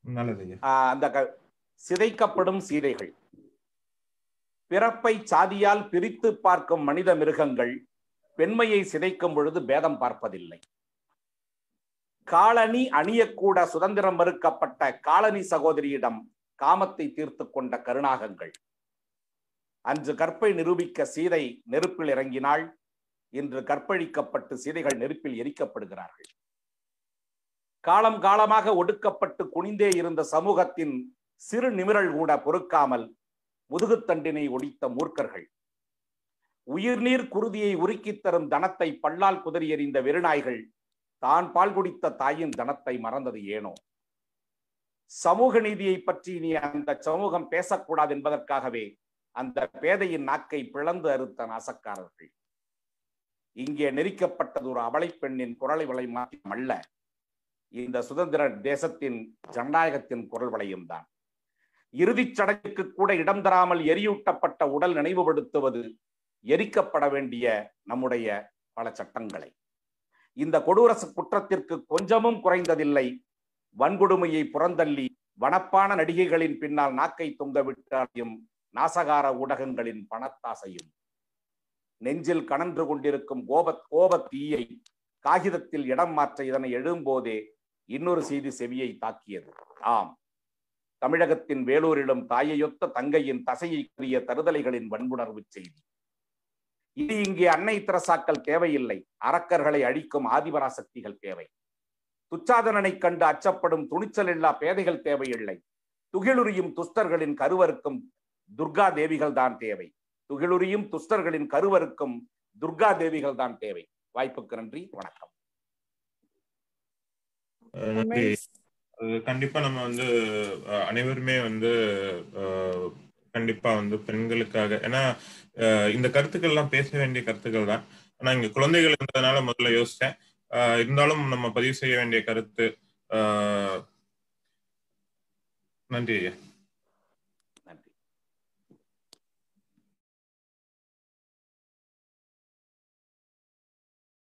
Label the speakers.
Speaker 1: நல்லது ஐயா
Speaker 2: ஆஹ் அந்த க- சிதைக்கப்படும் சீதைகள் பிறப்பை சாதியால் பிரித்து பார்க்கும் மனித மிருகங்கள் பெண்மையை சிதைக்கும் பொழுது பேதம் பார்ப்பதில்லை காலணி அணியக்கூட சுதந்திரம் மறுக்கப்பட்ட காலனி சகோதரியிடம் காமத்தை தீர்த்து கொண்ட கருணாகங்கள் அன்று கற்பை நிரூபிக்க சீதை நெருப்பில் இறங்கினாள் இன்று கற்பழிக்கப்பட்டு சீதைகள் நெருப்பில் எரிக்கப்படுகிறார்கள் காலம் காலமாக ஒடுக்கப்பட்டு குனிந்தே இருந்த சமூகத்தின் சிறு நிமிரல் கூட பொறுக்காமல் முதுகுத்தண்டினை ஒடித்த மூர்க்கர்கள் உயிர்நீர் குருதியை உருக்கித் தரும் தனத்தை பல்லால் குதறி எறிந்த வெறுநாய்கள் தான் பால் குடித்த தாயின் தனத்தை மறந்தது ஏனோ சமூக நீதியை பற்றி நீ அந்த சமூகம் பேசக்கூடாது என்பதற்காகவே அந்த பேதையின் நாக்கை பிளந்து அறுத்த நாசக்காரர்கள் இங்கே நெரிக்கப்பட்டது ஒரு அவளை பெண்ணின் குரலை வளை மாற்றம் அல்ல இந்த சுதந்திர தேசத்தின் ஜனநாயகத்தின் குரல் வளையும் தான் இறுதிச் சடங்குக்கு கூட இடம் தராமல் எரியூட்டப்பட்ட உடல் நினைவுபடுத்துவது எரிக்கப்பட வேண்டிய நம்முடைய பல சட்டங்களை இந்த கொடூர குற்றத்திற்கு கொஞ்சமும் குறைந்ததில்லை வன்கொடுமையை புறந்தள்ளி வனப்பான நடிகைகளின் பின்னால் நாக்கை தொங்கவிட்டாலையும் நாசகார ஊடகங்களின் பணத்தாசையும் நெஞ்சில் கனன்று கொண்டிருக்கும் கோப கோபத் தீயை காகிதத்தில் இடம் மாற்ற இதனை எழும்போதே இன்னொரு செய்தி செவியை தாக்கியது ஆம் தமிழகத்தின் வேலூரிலும் தாயையொத்த தங்கையின் தசையை கூறிய தருதலைகளின் வன்புணர்வு செய்தி இது இங்கே அன்னை திரசாக்கள் தேவையில்லை அரக்கர்களை அழிக்கும் ஆதிபராசக்திகள் தேவை துச்சாதனனை கண்டு அச்சப்படும் துணிச்சல் இல்லா பேதைகள் தேவையில்லை துகிலுரியும் துஸ்தர்களின் கருவருக்கும் துர்கா தேவிகள் தான் தேவை துகிலுரியும் துஸ்தர்களின் கருவருக்கும் துர்கா தேவிகள் தான் தேவை வாய்ப்புக்கு நன்றி வணக்கம்
Speaker 1: அஹ் நன்றி அது கண்டிப்பா நம்ம வந்து அஹ், அனைவருமே வந்து அஹ், கண்டிப்பா வந்து பெண்களுக்காக ஏன்னா அஹ், இந்த கருத்துக்கள் எல்லாம் பேச வேண்டிய கருத்துக்கள் தான் ஆனா இங்க குழந்தைகள் இருந்ததுனால முதல்ல யோசிச்சேன் அஹ், இருந்தாலும் நம்ம பதிவு செய்ய வேண்டிய கருத்து அஹ், நன்றி ஐயா